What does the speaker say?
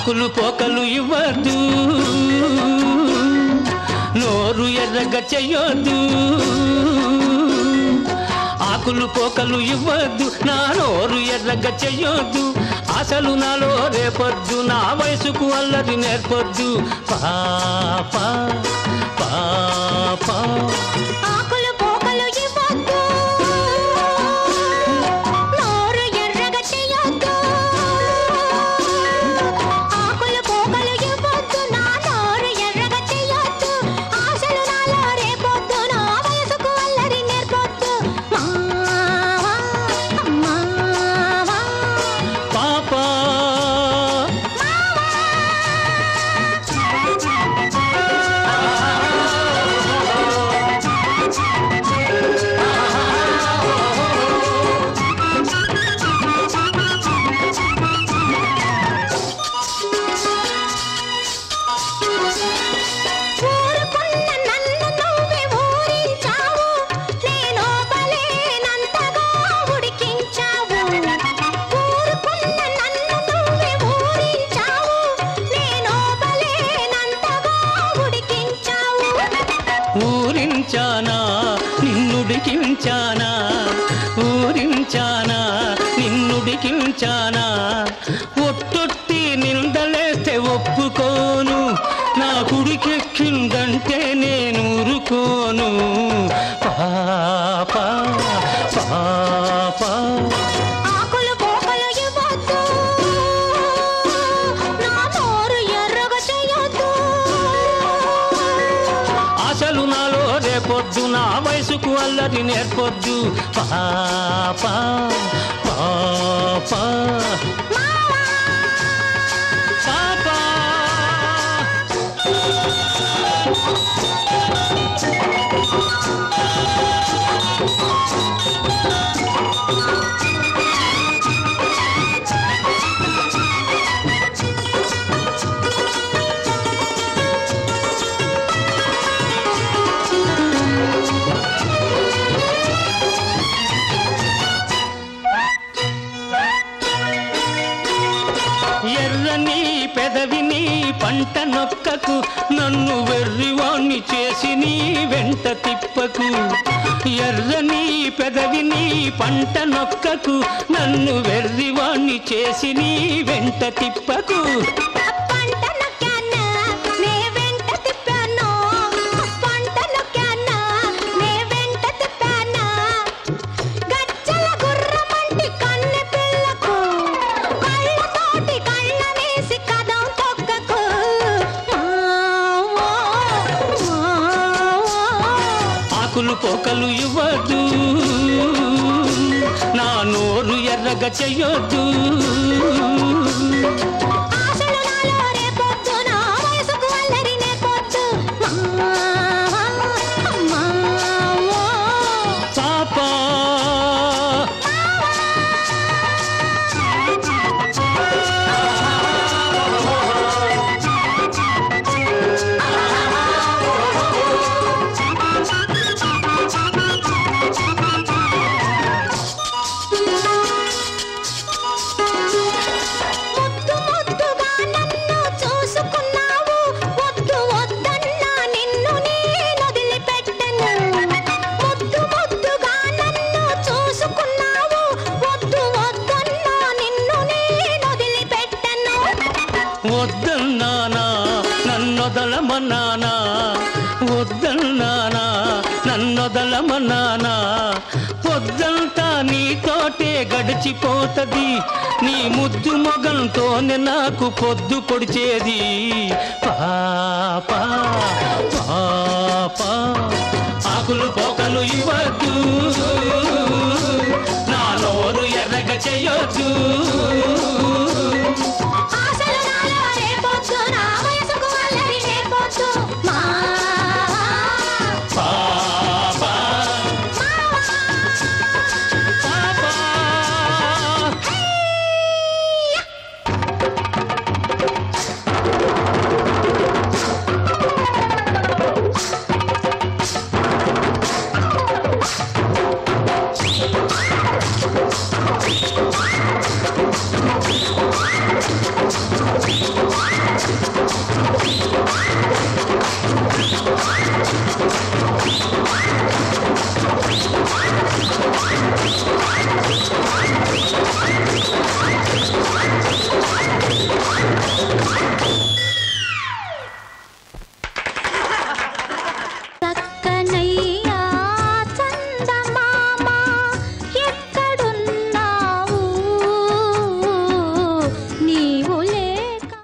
ఆకులు పోకలు ఇవ్వద్దు నోరు ఎర్రగా చెయ్యొద్దు ఆకులు పోకలు ఇవ్వద్దు నా నోరు ఎర్రగా చెయ్యొద్దు అసలు నాలో రేపొద్దు నా వయసుకు అల్లరి నేర్పొద్దు పాప పాప ఆకులు పోకలు ఇవ్వద్దు నోరు ఎర్రగా చెయ్యొద్దు ఆకులు పోకలు ఇవ్వద్దు నా నోరు ఎర్రగా చెయ్యొద్దు ఆశలు నాలో రేపొద్దు నా వయసుకు అల్లరి నేర్పొద్దు మావా మావా పాప ఊరుకున్న నన్ను నువ్వే ఊరించావు నేను బలేనంతగా ఉడికించావు ఊరుకున్న నన్ను నువ్వే ఊరించావు నేను బలేనంతగా ఉడికించావు ఊరించానా నిన్నుడికించానా ఊరించానా నిన్నుడికించానా ఒట్టొట్టి నిందలేస్తే ఒప్పుకోను నా కుడికెక్కిందంటే నేను ఊరుకోను పాప పాప ఆకులు పోకలు ఇవ్వద్దు నా నోరు ఎర్రగా చేయొద్దు అసలు నాలో రేపొద్దు నా వయసుకు అల్లరి నేర్పొద్దు పాప పాప మావా పాప ఎర్రని పెదవిని పంట నొక్కకు నన్ను వెర్రివాణ్ణి చేసి నీ వెంట తిప్పకు ఎర్రని పెదవిని పంట నొక్కకు నన్ను వెర్రివాణ్ణి చేసి నీ వెంట తిప్పకు పంట నొక్కానా నే వెంట తిప్పాను పంట నొక్కానా నే వెంట తిప్పానా గజ్జల గుర్రమంటి కన్నె పిల్లకు కళ్ళతోటి కళ్ళనేసి కదం తొక్కకు మావో, మావో. ఆకులు పోకలు ఇవ్వద్దు నా నోరు ఎర్రగా చెయ్యొద్దు ఆశలు నాలో రేపొద్దు నా వయసుకు అల్లరి నేర్పొద్దు మావా, మావో. పాప ముద్దు ముద్దుగా నన్ను చూసుకున్నావు వద్దు వద్దన్నా నిన్ను నేను వదిలిపెట్టను ముద్దు ముద్దుగా నన్ను చూసుకున్నావు వద్దు వద్దన్నా నిన్ను నేను వదిలిపెట్టను వద్దన్నానా నన్నొదలమన్నానా వద్దన్నానా నన్నొదలమన్నానా పొద్దంతా నీతోటే గడిచిపోతది నీ ముద్దు మొగంతోనే నాకు పొద్దు పొడిచేది పాప పాప ఆకులు పోకలు ఇవ్వద్దు